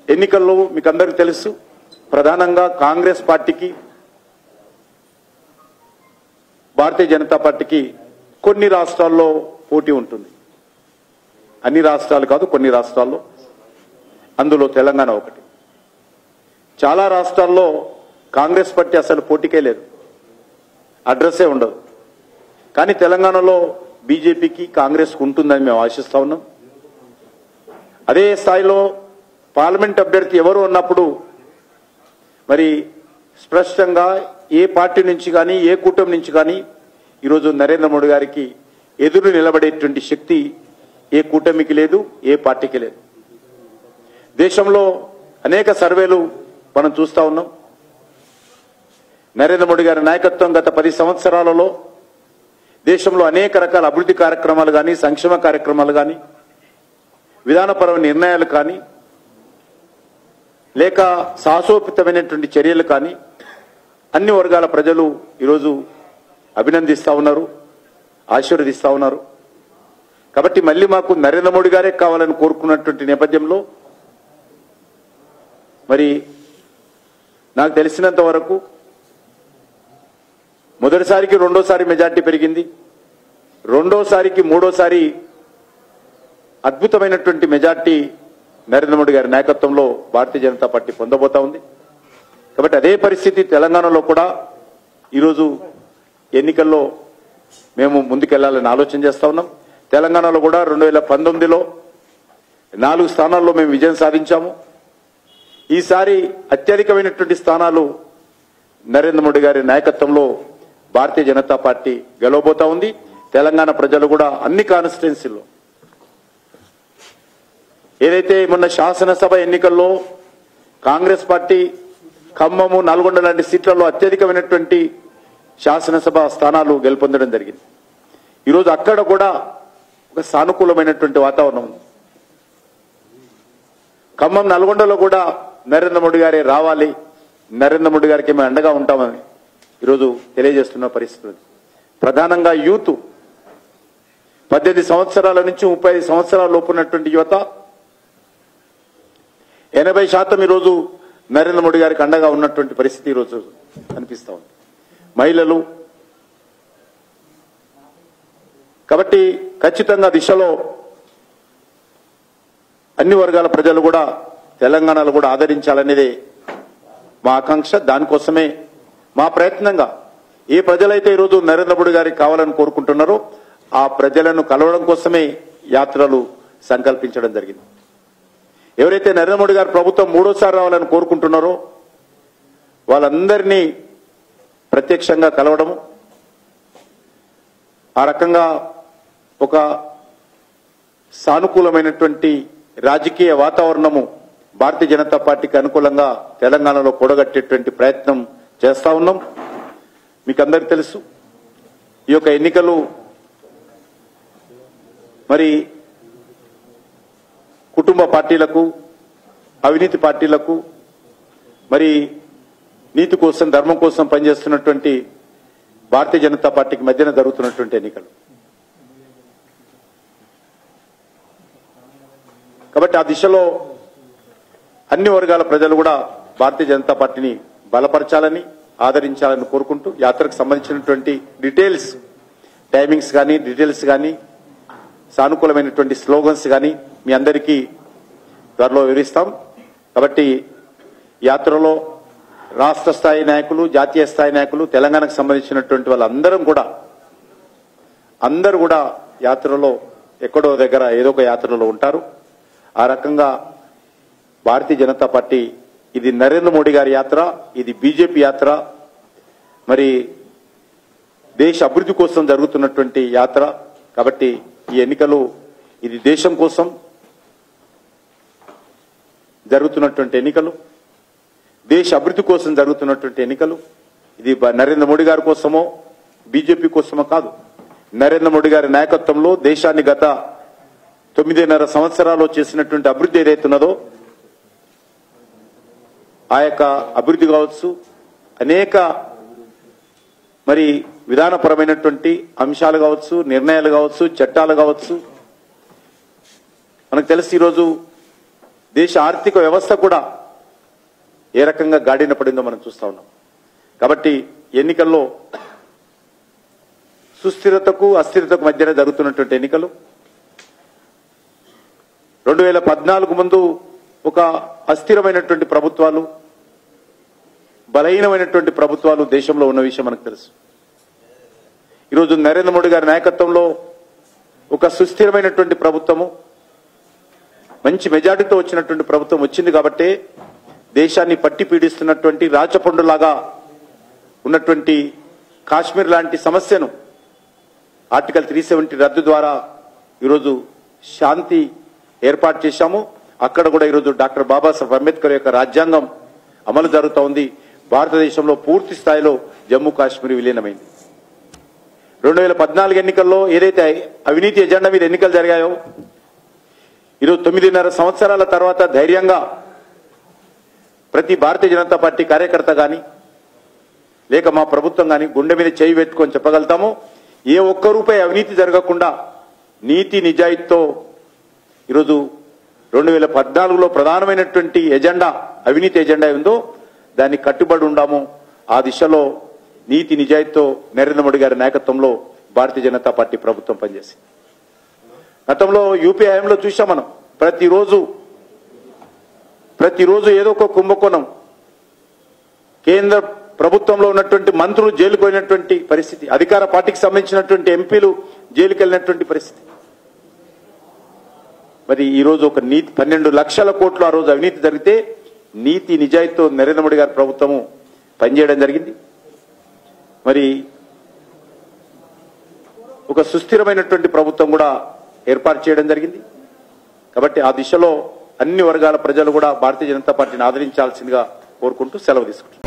ఎన్నికల్లో మీకు అందరికీ తెలుసు ప్రధానంగా కాంగ్రెస్ పార్టీకి భారతీయ జనతా పార్టీకి కొన్ని రాష్ట్రాల్లో పోటీ ఉంటుంది అన్ని రాష్ట్రాలు కాదు కొన్ని రాష్ట్రాల్లో అందులో తెలంగాణ ఒకటి చాలా రాష్ట్రాల్లో కాంగ్రెస్ పార్టీ అసలు పోటీకే లేదు అడ్రస్సే ఉండదు కానీ తెలంగాణలో బీజేపీకి కాంగ్రెస్కు ఉంటుందని మేము ఆశిస్తా ఉన్నాం అదే స్థాయిలో పార్లమెంట్ అభ్యర్థి ఎవరు ఉన్నప్పుడు మరి స్పష్టంగా ఏ పార్టీ నుంచి కానీ ఏ కూటమి నుంచి కానీ ఈరోజు నరేంద్ర మోడీ గారికి ఎదురు నిలబడేటువంటి శక్తి ఏ కూటమికి లేదు ఏ పార్టీకి లేదు దేశంలో అనేక సర్వేలు మనం చూస్తా ఉన్నాం నరేంద్ర మోడీ గారి నాయకత్వం గత పది సంవత్సరాలలో దేశంలో అనేక రకాల అభివృద్ధి కార్యక్రమాలు కానీ సంక్షేమ కార్యక్రమాలు కానీ విధానపరమైన నిర్ణయాలు కానీ లేక సాహసోపితమైనటువంటి చర్యలు కానీ అన్ని వర్గాల ప్రజలు ఈరోజు అభినందిస్తా ఉన్నారు ఆశీర్వదిస్తా ఉన్నారు కాబట్టి మళ్ళీ మాకు నరేంద్ర మోడీ గారే కావాలని కోరుకున్నటువంటి నేపథ్యంలో మరి నాకు తెలిసినంత వరకు మొదటిసారికి రెండోసారి మెజార్టీ పెరిగింది రెండోసారికి మూడోసారి అద్భుతమైనటువంటి మెజార్టీ నరేంద్ర మోడీ గారి నాయకత్వంలో భారతీయ జనతా పార్టీ పొందబోతా ఉంది కాబట్టి అదే పరిస్థితి తెలంగాణలో కూడా ఈరోజు ఎన్నికల్లో మేము ముందుకెళ్లాలని ఆలోచన చేస్తా ఉన్నాం తెలంగాణలో కూడా రెండు వేల పంతొమ్మిదిలో నాలుగు స్థానాల్లో మేము విజయం సాధించాము ఈసారి అత్యధికమైనటువంటి స్థానాలు నరేంద్ర మోడీ గారి నాయకత్వంలో భారతీయ జనతా పార్టీ గెలవబోతా ఉంది తెలంగాణ ప్రజలు కూడా అన్ని కాన్స్టిట్యున్సీల్లో ఏదైతే మొన్న శాసనసభ ఎన్నికల్లో కాంగ్రెస్ పార్టీ ఖమ్మము నల్గొండ లాంటి సీట్లలో అత్యధికమైనటువంటి శాసనసభ స్థానాలు గెలుపొందడం జరిగింది ఈరోజు అక్కడ కూడా ఒక సానుకూలమైనటువంటి వాతావరణం ఉంది ఖమ్మం నల్గొండలో కూడా నరేంద్ర మోడీ గారే రావాలి నరేంద్ర మోడీ గారికి మేము అండగా ఉంటామని ఈరోజు తెలియజేస్తున్న పరిస్థితి ఉంది. ప్రధానంగా యూత్ పద్దెనిమిది సంవత్సరాల నుంచి ముప్పై ఐదు సంవత్సరాల లోపు ఉన్నటువంటి యువత ఎనభై శాతం ఈరోజు నరేంద్ర మోడీ గారికి అండగా ఉన్నటువంటి పరిస్థితి ఈరోజు కనిపిస్తా ఉంది మహిళలు కాబట్టి ఖచ్చితంగా దిశలో అన్ని వర్గాల ప్రజలు కూడా తెలంగాణలో కూడా ఆదరించాలనేదే మా ఆకాంక్ష దానికోసమే మా ప్రయత్నంగా ఏ ప్రజలైతే ఈరోజు నరేంద్ర మోడీ గారికి కావాలని కోరుకుంటున్నారో ఆ ప్రజలను కలవడం కోసమే యాత్రలు సంకల్పించడం జరిగింది ఎవరైతే నరేంద్ర మోడీ గారు ప్రభుత్వం మూడోసారి రావాలని కోరుకుంటున్నారో వాళ్ళందరినీ ప్రత్యక్షంగా కలవడము ఆ రకంగా ఒక సానుకూలమైనటువంటి రాజకీయ వాతావరణము భారతీయ జనతా పార్టీకి అనుకూలంగా తెలంగాణలో కూడగట్టేటువంటి ప్రయత్నం చేస్తా ఉన్నాం మీకు అందరికి తెలుసు ఈ యొక్క ఎన్నికలు మరి కుటుంబ పార్టీలకు అవినీతి పార్టీలకు మరి నీతి కోసం ధర్మం కోసం పనిచేస్తున్నటువంటి భారతీయ జనతా పార్టీకి మధ్యన జరుగుతున్నటువంటి ఎన్నికలు కాబట్టి ఆ దిశలో అన్ని వర్గాల ప్రజలు కూడా భారతీయ జనతా పార్టీని బలపరచాలని ఆదరించాలని కోరుకుంటూ యాత్రకు సంబంధించినటువంటి డీటెయిల్స్ టైమింగ్స్ కానీ డీటెయిల్స్ కానీ సానుకూలమైనటువంటి స్లోగన్స్ కానీ మీ అందరికీ త్వరలో వివరిస్తాం కాబట్టి యాత్రలో రాష్ట్ర స్థాయి నాయకులు జాతీయ స్థాయి నాయకులు తెలంగాణకు సంబంధించినటువంటి వాళ్ళందరం కూడా అందరూ కూడా యాత్రలో ఎక్కడో దగ్గర ఏదో ఒక యాత్రలో ఉంటారు ఆ రకంగా భారతీయ జనతా పార్టీ ఇది నరేంద్ర మోడీ గారి యాత్ర ఇది బీజేపీ యాత్ర మరి దేశ అభివృద్ధి కోసం జరుగుతున్నటువంటి యాత్ర కాబట్టి ఈ ఎన్నికలు ఇది దేశం కోసం జరుగుతున్నటువంటి ఎన్నికలు దేశ అభివృద్ధి కోసం జరుగుతున్నటువంటి ఎన్నికలు ఇది బ- నరేంద్ర మోడీ గారి కోసమో బీజేపీ కోసమో కాదు నరేంద్ర మోడీ గారి నాయకత్వంలో దేశాన్ని గత తొమ్మిదిన్నర సంవత్సరాల్లో చేసినటువంటి అభివృద్ధి ఏదైతున్నదో ఆ యొక్క అభివృద్ధి కావచ్చు అనేక మరి విధానపరమైనటువంటి అంశాలు కావచ్చు నిర్ణయాలు కావచ్చు చట్టాలు కావచ్చు మనకు తెలిసి ఈరోజు దేశ ఆర్థిక వ్యవస్థ కూడా ఏ రకంగా గాడిన పడిందో మనం చూస్తా ఉన్నాం కాబట్టి ఎన్నికల్లో సుస్థిరతకు అస్థిరతకు మధ్యన జరుగుతున్నటువంటి ఎన్నికలు రెండు వేల పద్నాలుగు ముందు ఒక అస్థిరమైనటువంటి ప్రభుత్వాలు బలహీనమైనటువంటి ప్రభుత్వాలు దేశంలో ఉన్న విషయం మనకు తెలుసు ఈరోజు నరేంద్ర మోడీ గారి నాయకత్వంలో ఒక సుస్థిరమైనటువంటి ప్రభుత్వము మంచి మెజార్టీతో వచ్చినటువంటి ప్రభుత్వం వచ్చింది కాబట్టే దేశాన్ని పట్టి పీడిస్తున్నటువంటి రాచపండులాగా ఉన్నటువంటి కాశ్మీర్ లాంటి సమస్యను ఆర్టికల్ త్రీ సెవెంటీ రద్దు ద్వారా ఈరోజు శాంతి ఏర్పాటు చేశాము అక్కడ కూడా ఈరోజు డాక్టర్ బాబాసాహెబ్ అంబేద్కర్ యొక్క రాజ్యాంగం అమలు జరుగుతూ ఉంది భారతదేశంలో పూర్తి స్థాయిలో జమ్మూ కాశ్మీర్ విలీనమైంది రెండు వేల పద్నాలుగు ఎన్నికల్లో ఏదైతే అవినీతి ఎజెండా మీద ఎన్నికలు జరిగాయో ఈరోజు తొమ్మిదిన్నర సంవత్సరాల తర్వాత ధైర్యంగా ప్రతి భారతీయ జనతా పార్టీ కార్యకర్త కానీ లేక మా ప్రభుత్వం కానీ గుండె మీద చేయి పెట్టుకొని చెప్పగలుగుతాము ఏ ఒక్క రూపాయి అవినీతి జరగకుండా నీతి నిజాయితీతో ఈరోజు రెండు వేల పద్నాలుగులో ప్రధానమైనటువంటి ఎజెండా అవినీతి ఎజెండా ఉందో దాన్ని కట్టుబడి ఉండాము ఆ దిశలో నీతి నిజాయితీతో నరేంద్ర మోడీ గారి నాయకత్వంలో భారతీయ జనతా పార్టీ ప్రభుత్వం పనిచేసింది గతంలో యూపీఐ హయాంలో చూసాం మనం ప్రతిరోజు ప్రతిరోజు ఏదో ఒక కుంభకోణం కేంద్ర ప్రభుత్వంలో ఉన్నటువంటి మంత్రులు జైలుకు పోయినటువంటి పరిస్థితి అధికార పార్టీకి సంబంధించినటువంటి ఎంపీలు జైలుకి వెళ్ళినటువంటి పరిస్థితి మరి ఈ రోజు ఒక నీతి పన్నెండు లక్షల కోట్లు ఆ రోజు అవినీతి జరిగితే నీతి నిజాయితీతో నరేంద్ర మోడీ గారి ప్రభుత్వము పనిచేయడం జరిగింది మరి ఒక సుస్థిరమైనటువంటి ప్రభుత్వం కూడా ఏర్పాటు చేయడం జరిగింది కాబట్టి ఆ దిశలో అన్ని వర్గాల ప్రజలు కూడా భారతీయ జనతా పార్టీని ఆదరించాల్సిందిగా కోరుకుంటూ సెలవు తీసుకుంటున్నాను